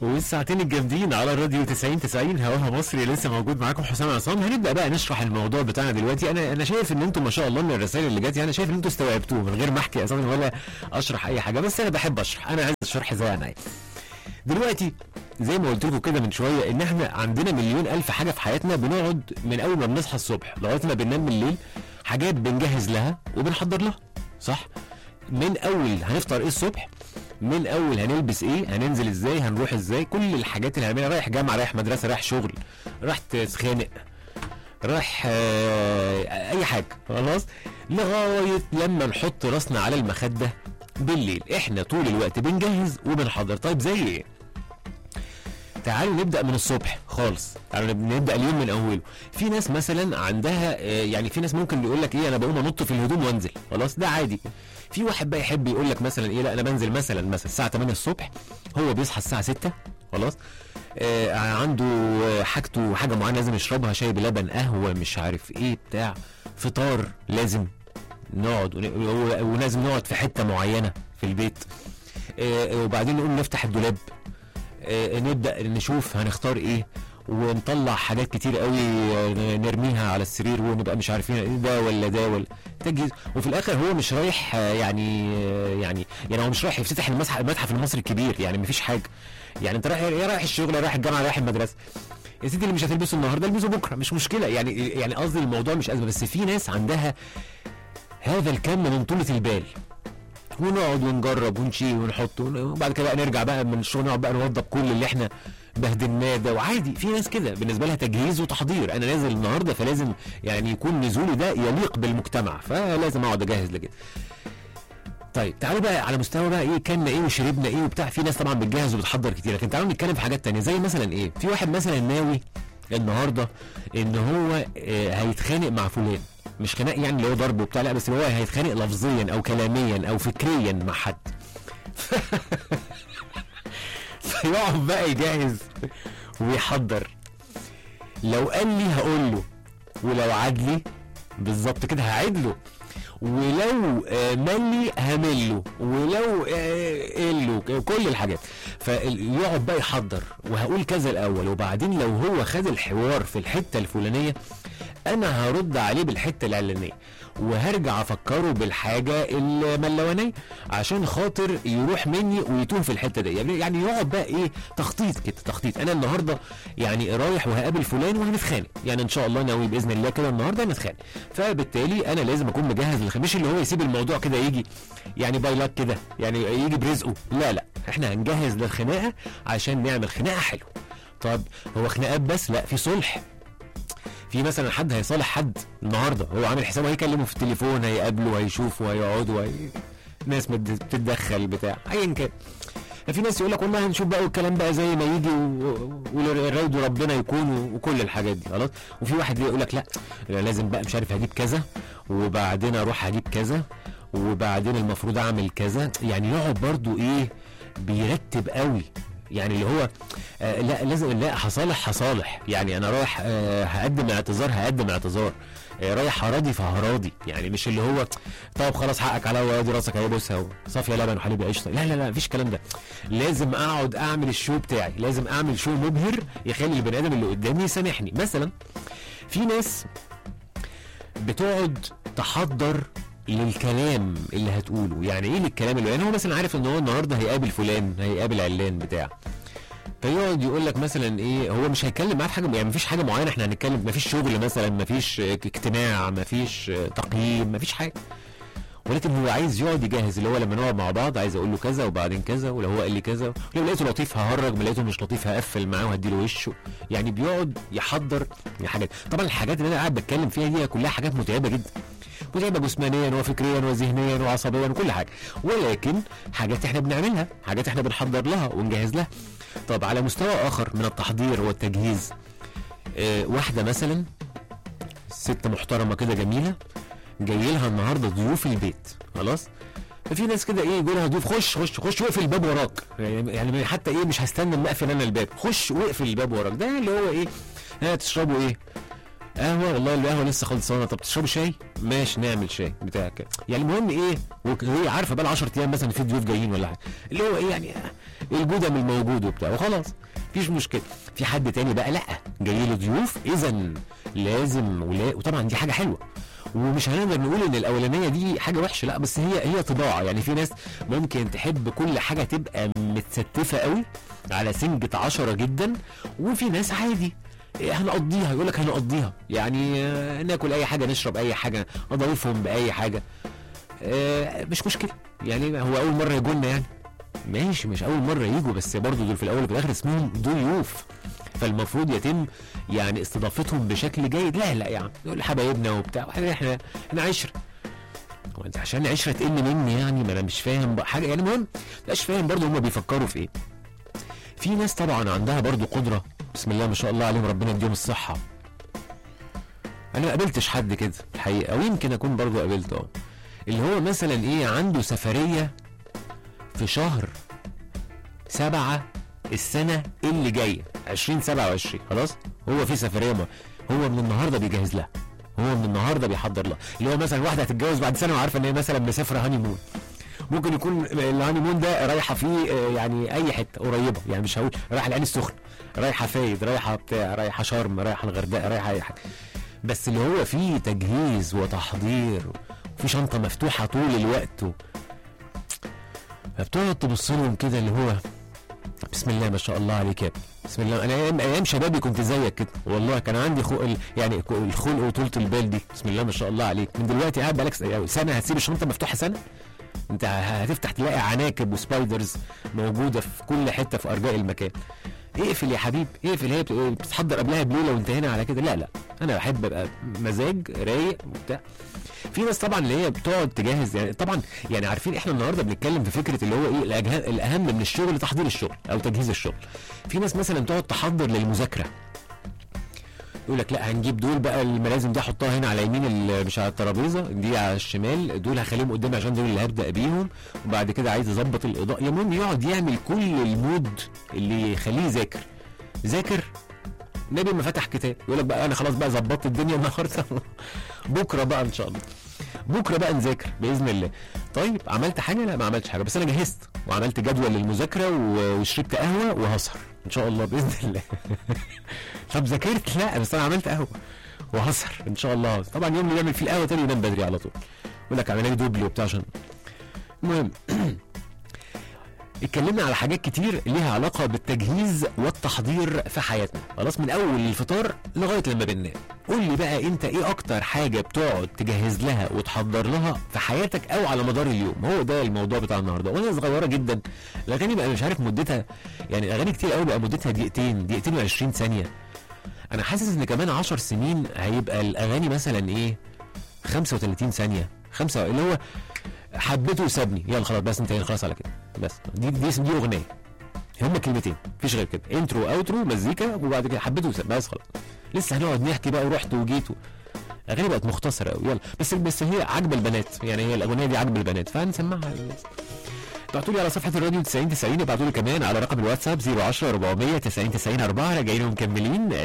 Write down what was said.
والساعتين الجامدين على الراديو 90 90 هواها مصري لسه موجود معاكم حسام عصام هنبدا بقى نشرح الموضوع بتاعنا دلوقتي انا انا شايف ان انتم ما شاء الله من الرسائل اللي جات انا شايف ان انتم استوعبتوه من غير ما احكي اساسا ولا اشرح اي حاجه بس انا بحب اشرح انا عايز الشرح زي انا عايز دلوقتي زي ما قلت لكم كده من شويه ان احنا عندنا مليون الف حاجه في حياتنا بنقعد من اول ما بنصحى الصبح لغايه ما بننام بالليل حاجات بنجهز لها وبنحضر لها صح من اول هنفطر ايه الصبح من اول هنلبس ايه هننزل ازاي هنروح ازاي كل الحاجات اللي هنعملها رايح جامعه رايح مدرسه رايح شغل رايح تتخانق رايح آه اي حاجه خلاص لغايه لما نحط راسنا على المخده بالليل احنا طول الوقت بنجهز وبنحضر طيب زي ايه تعالوا نبدا من الصبح خالص تعالوا نبدا اليوم من اوله في ناس مثلا عندها آه، يعني في ناس ممكن يقول لك ايه انا بقوم انط في الهدوم وانزل خلاص ده عادي في واحد بقى يحب يقول لك مثلا ايه لا انا بنزل مثلا مثلا الساعه 8 الصبح هو بيصحى الساعه 6 خلاص آه عنده آه، حاجته حاجه معينه لازم يشربها شاي بلبن قهوه مش عارف ايه بتاع فطار لازم نقعد ون- و- ولازم نقعد في حته معينه في البيت آه، وبعدين نقوم نفتح الدولاب آه، نبدا نشوف هنختار ايه ونطلع حاجات كتير قوي آه، نرميها على السرير ونبقى مش عارفين ايه ده ولا ده ولا تجهيز وفي الاخر هو مش رايح آه، يعني آه، يعني يعني هو مش رايح يفتتح المسح المتحف المصري الكبير يعني مفيش حاجه يعني انت رايح يا رايح الشغل يا رايح الجامعه يا رايح المدرسه يا سيدي اللي مش هتلبسه النهارده البسه بكره مش مشكله يعني يعني قصدي الموضوع مش ازمه بس في ناس عندها هذا الكم من طولة البال ونقعد ونجرب ونشيل ونحط ون- وبعد كده بقى نرجع بقى من الشغل نقعد بقى نوضب كل اللي احنا بهدلناه ده وعادي في ناس كده بالنسبه لها تجهيز وتحضير انا نازل النهارده فلازم يعني يكون نزولي ده يليق بالمجتمع فلازم اقعد اجهز لكده طيب تعالوا بقى على مستوى بقى ايه كلنا ايه وشربنا ايه وبتاع في ناس طبعا بتجهز وبتحضر كتير لكن تعالوا نتكلم في حاجات تانية زي مثلا ايه في واحد مثلا ناوي النهارده ان هو آه، هيتخانق مع فلان مش خناق يعني اللي هو ضرب وبتاع لا بس هو هيتخانق لفظيا او كلاميا او فكريا مع حد فيقعد بقى يجهز ويحضر لو قال لي هقول له ولو عاد لي بالظبط كده هعيد له ولو آه، ملي همله ولو آه، قال له كل الحاجات فيقعد بقى يحضر وهقول كذا الاول وبعدين لو هو خد الحوار في الحته الفلانيه انا هرد عليه بالحته الاعلانيه وهرجع افكره بالحاجه الملونيه عشان خاطر يروح مني ويتوه في الحته دي يعني يعني يقعد بقى ايه تخطيط كده تخطيط انا النهارده يعني رايح وهقابل فلان وهنتخانق يعني ان شاء الله ناوي باذن الله كده النهارده نتخانق فبالتالي انا لازم اكون مجهز للخ- مش اللي هو يسيب الموضوع كده يجي يعني باي لاك كده يعني يجي برزقه لا لا احنا هنجهز للخناقه عشان نعمل خناقه حلوه طب هو خناقات بس لا في صلح في مثلا حد هيصالح حد النهارده هو عامل حسابه هيكلمه في التليفون هيقابله هيشوفه هيقعدوا هي... ناس مت- بتتدخل بتاع ايا كان في ناس يقول لك والله هنشوف بقى والكلام بقى زي ما يجي و- والرايد ربنا يكون و- وكل الحاجات دي خلاص وفي واحد يقول لك لا أنا لازم بقى مش عارف هجيب كذا وبعدين اروح اجيب كذا وبعدين المفروض اعمل كذا يعني يقعد برضو ايه بيرتب قوي يعني اللي هو آه لا لازم لا هصالح هصالح يعني انا رايح آه هقدم اعتذار هقدم اعتذار آه رايح هراضي فهراضي يعني مش اللي هو طب خلاص حقك عليا وادي راسك اهو بص اهو صافيه لبن وحليب عيش لا لا لا مفيش الكلام ده لازم اقعد اعمل الشو بتاعي لازم اعمل شو مبهر يخلي البني ادم اللي قدامي يسامحني مثلا في ناس بتقعد تحضر للكلام اللي هتقوله يعني ايه للكلام اللي يعني هو مثلا عارف ان هو النهارده هيقابل فلان هيقابل علان بتاع فيقعد يقول لك مثلا ايه هو مش هيتكلم معاه في حاجه يعني مفيش حاجه معينه احنا هنتكلم مفيش شغل مثلا مفيش اجتماع مفيش تقييم مفيش حاجه ولكن هو عايز يقعد يجهز اللي هو لما نقعد مع بعض عايز اقول له كذا وبعدين كذا ولو هو قال لي كذا لو لقيته لطيف ههرج ما لقيته مش لطيف هقفل معاه وهديله وشه يعني بيقعد يحضر حاجات طبعا الحاجات اللي انا قاعد بتكلم فيها دي كلها حاجات متعبه جدا متعبه جسمانيا وفكريا وذهنيا وعصبيا وكل حاجه ولكن حاجات احنا بنعملها حاجات احنا بنحضر لها ونجهز لها طب على مستوى اخر من التحضير والتجهيز اه واحده مثلا ست محترمه كده جميله جاي لها النهارده ضيوف البيت خلاص ففي ناس كده ايه يقول لها ضيوف خش خش خش واقفل الباب وراك يعني يعني حتى ايه مش هستنى اما اقفل انا الباب خش واقفل الباب وراك ده اللي هو ايه ها تشربوا ايه قهوه والله القهوه لسه خلصانه طب تشربوا شاي ماشي نعمل شاي بتاع كده يعني المهم ايه وك- وهي عارفه بقى 10 ايام مثلا في ضيوف جايين ولا حاجه اللي هو ايه يعني الجدم الموجود وبتاع وخلاص مفيش مشكله في حد تاني بقى لا جاي له ضيوف اذا لازم ولا وطبعا دي حاجه حلوه ومش هنقدر نقول ان الاولانيه دي حاجه وحشه لا بس هي هي طباع يعني في ناس ممكن تحب كل حاجه تبقى متستفه قوي على سنجة عشرة جدا وفي ناس عادي إيه هنقضيها يقول لك هنقضيها يعني آه، ناكل اي حاجه نشرب اي حاجه اضيفهم باي حاجه آه، مش مشكله يعني هو اول مره يجوا لنا يعني ماشي مش اول مره يجوا بس برضه دول في الاول وفي الاخر اسمهم ضيوف فالمفروض يتم يعني استضافتهم بشكل جيد لا لا يا عم دول حبايبنا وبتاع احنا احنا احنا عشره هو انت عشان عشره تقل مني يعني ما انا مش فاهم بقى حاجه يعني المهم مش فاهم برضه هم بيفكروا في ايه في ناس طبعا عندها برضه قدره بسم الله ما شاء الله عليهم ربنا يديهم الصحه انا ما قابلتش حد كده الحقيقه او يمكن اكون برضه قابلته اه اللي هو مثلا ايه عنده سفريه في شهر سبعة السنة اللي جاية 2027 خلاص هو في سفرية ما هو من النهاردة بيجهز لها هو من النهاردة بيحضر لها اللي هو مثلا واحدة هتتجوز بعد سنة وعارفة ان هي مثلا مسافرة هاني مون ممكن يكون الهاني مون ده رايحة فيه آه، يعني أي حتة قريبة يعني مش هقول رايحة العين السخنة رايحة فايد رايحة بتاع رايحة شرم رايحة الغردقة رايحة أي حاجة بس اللي هو فيه تجهيز وتحضير وفي شنطة مفتوحة طول الوقت و... فبتقعد تبص لهم كده اللي هو بسم الله ما شاء الله عليك يا ابني بسم الله انا ايام ايام شبابي كنت زيك كده والله كان عندي خلق ال- يعني ك- الخلق وطولة البال دي بسم الله ما شاء الله عليك من دلوقتي قاعد بقالك س- يعني سنه هتسيب الشنطه مفتوحه سنه انت ه- هتفتح تلاقي عناكب وسبايدرز موجوده في كل حته في ارجاء المكان اقفل يا حبيب اقفل هي بت- بتتحضر قبلها بليله وانت هنا على كده لا لا انا بحب ابقى مزاج رايق وبتاع في ناس طبعا اللي هي بتقعد تجهز يعني طبعا يعني عارفين احنا النهارده بنتكلم في فكره اللي هو ايه الأجه- الاهم من الشغل تحضير الشغل او تجهيز الشغل في ناس مثلا تقعد تحضر للمذاكره يقول لك لا هنجيب دول بقى الملازم دي احطها هنا على يمين ال- مش على الترابيزه دي على الشمال دول هخليهم قدامي عشان دول اللي هبدا بيهم وبعد كده عايز اظبط الاضاءه المهم يقعد يعمل كل المود اللي يخليه يذاكر ذاكر نبي ما فتح كتاب يقول لك بقى انا خلاص بقى ظبطت الدنيا النهارده بكره بقى ان شاء الله بكره بقى نذاكر باذن الله طيب عملت حاجه لا ما عملتش حاجه بس انا جهزت وعملت جدول للمذاكره و- وشربت قهوه وهسهر ان شاء الله باذن الله طب ذاكرت لا بس انا عملت قهوه وهسهر ان شاء الله طبعا يوم اللي يعمل فيه القهوه تاني ينام بدري على طول يقول لك عمليه دوبل وبتاع عشان المهم اتكلمنا على حاجات كتير ليها علاقة بالتجهيز والتحضير في حياتنا خلاص من أول الفطار لغاية لما بننام قول لي بقى أنت إيه أكتر حاجة بتقعد تجهز لها وتحضر لها في حياتك أو على مدار اليوم هو ده الموضوع بتاع النهاردة وأنا صغيرة جدا الأغاني بقى مش عارف مدتها يعني الأغاني كتير قوي بقى مدتها دقيقتين دقيقتين و20 ثانية أنا حاسس إن كمان 10 سنين هيبقى الأغاني مثلا إيه 35 ثانية خمسة اللي هو حبيته وسابني يلا خلاص بس انت خلاص على كده بس دي دي دي اغنيه هما كلمتين مفيش غير كده انترو اوترو مزيكا وبعد كده حبيته وساب بس خلاص لسه هنقعد نحكي بقى ورحت وجيت و... اغاني بقت مختصره قوي يلا بس بس هي عجب البنات يعني هي الاغنيه دي عجب البنات فهنسمعها للناس ابعتوا لي على صفحه الراديو 90 90 ابعتوا لي كمان على رقم الواتساب 010 400 90 90 4 راجعين ومكملين